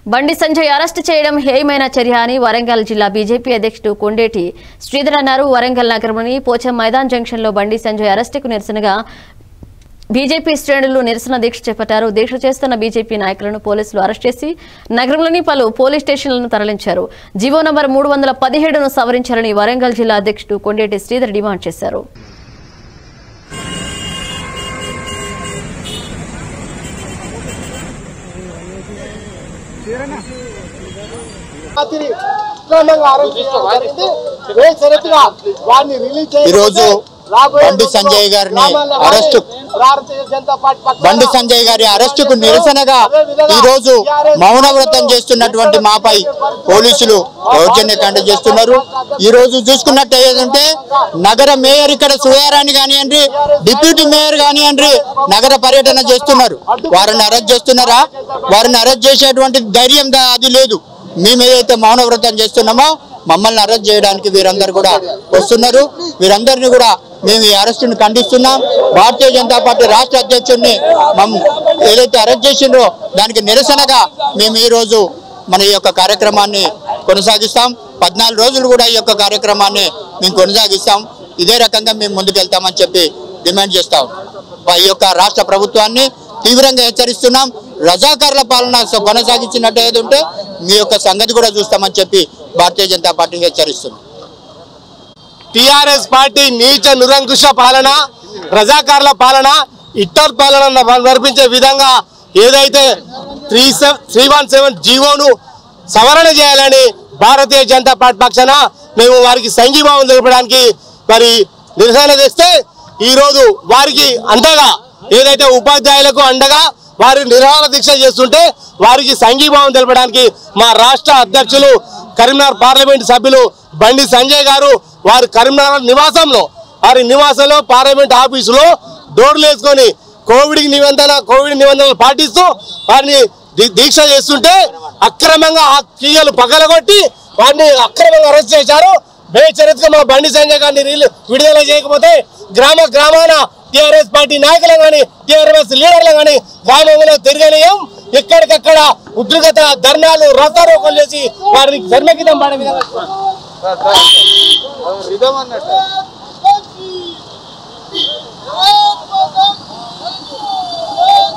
బండి సంజయ్ అరెస్ట్ చేయడం హేయమైన చర్య అని వరంగల్ జిల్లా బీజేపీ అధ్యక్షుడు కొండేటి శ్రీధర్ అన్నారు వరంగల్ నగరంలోని పోచం మైదాన్ జంక్షన్ లో బండి సంజయ్ అరెస్టుకు నిరసనగా బీజేపీ శ్రేణులు నిరసన దీక్ష చేపట్టారు దీక్ష చేస్తున్న బీజేపీ నాయకులను పోలీసులు అరెస్ట్ చేసి నగరంలోని పలు పోలీస్ స్టేషన్లను తరలించారు జీవో నంబర్ మూడు వందల పదిహేడును సవరించాలని వరంగల్ జిల్లా అధ్యక్షుడు కొండేటి శ్రీధర్ డిమాండ్ చేశారు రాత్రి అక్రమంగా అరెస్ట్ చేయడం జరిగింది. బేషరతుగా వారిని రిలీజ్ చేయకపోతే ఈరోజు రాబోయే బండి సంజయ్ గారిని గ్రామాల్లో అరెస్టు భారతీయ జనతా పార్టీ పక్షాన బండి సంజయ్ గారి అరెస్టుకు నిరసనగా ఈ రోజు మౌనవ్రతం చేస్తున్నటువంటి మాపై పోలీసులు దౌర్జన్యకాండ చేస్తున్నారు ఈ రోజు చూసుకున్నట్టు ఏదంటే నగర మేయర్ ఇక్కడ సుయారాణి కానివ్వండి డిప్యూటీ మేయర్ కానివ్వండి నగర పర్యటన చేస్తున్నారు వారిని అరెస్ట్ చేస్తున్నారా వారిని అరెస్ట్ చేసేటువంటి ధైర్యం దా- అది లేదు మేము ఏదైతే మౌనవ్రతం చేస్తున్నామో మమ్మల్ని అరెస్ట్ చేయడానికి వీరందరూ కూడా వస్తున్నారు వీరందరినీ కూడా మేము ఈ అరెస్టును ఖండిస్తున్నాం భారతీయ జనతా పార్టీ రాష్ట్ర అధ్యక్షుడిని మమ్ ఏదైతే అరెస్ట్ చేసిండ్రో దానికి నిరసనగా మేము ఈ రోజు మన ఈ యొక్క కార్యక్రమాన్ని కొనసాగిస్తాం పద్నాలుగు రోజులు కూడా ఈ యొక్క కార్యక్రమాన్ని మేము కొనసాగిస్తాం ఇదే రకంగా మేము ముందుకెళ్తామని చెప్పి డిమాండ్ చేస్తాం ఈ యొక్క రాష్ట్ర ప్రభుత్వాన్ని తీవ్రంగా హెచ్చరిస్తున్నాం రజాకారుల పాలన స- కొనసాగించినట్టు ఏది ఉంటే మీ యొక్క సంగతి కూడా చూస్తామని చెప్పి భారతీయ జనతా పార్టీ హెచ్చరిస్తుంది టిఆర్ఎస్ పార్టీ నీచ నిరంకుశ పాలన ప్రజాకారుల పాలన ఇట్టర్ పాలన నడిపించే విధంగా ఏదైతే త్రీ త్రీ వన్ సెవెన్ జీవోను సవరణ చేయాలని భారతీయ జనతా పార్టీ పక్షాన మేము వారికి సంఘీభావం తెలపడానికి మరి నిరసన తెస్తే ఈరోజు వారికి అండగా ఏదైతే ఉపాధ్యాయులకు అండగా వారి నిరాహార దీక్ష చేస్తుంటే వారికి సంఘీభావం తెలపడానికి మా రాష్ట్ర అధ్యక్షులు కరీంనగర్ పార్లమెంట్ సభ్యులు బండి సంజయ్ గారు వారి కరీంనగర్ నివాసంలో వారి నివాసంలో పార్లమెంట్ ఆఫీసులో డోర్లు వేసుకొని కోవిడ్ నిబంధన కోవిడ్ నిబంధనలు పాటిస్తూ వారిని దీ- దీక్ష చేస్తుంటే అక్రమంగా ఆ కీగలు పగలగొట్టి వారిని అక్రమంగా అరెస్ట్ చేశారు బేచరిత్గా మా బండి సంజయ్ గారిని రిలీ- విడుదల చేయకపోతే గ్రామ గ్రామాన టిఆర్ఎస్ పార్టీ నాయకులు కానీ టిఆర్ఎస్ లీడర్లు కానీ గ్రామంలో తిరగలేం ఎక్కడికక్కడ ఉద్రిగత ధర్నాలు రథారోకలు చేసి వారిని జన్మకితం పడే విధంగా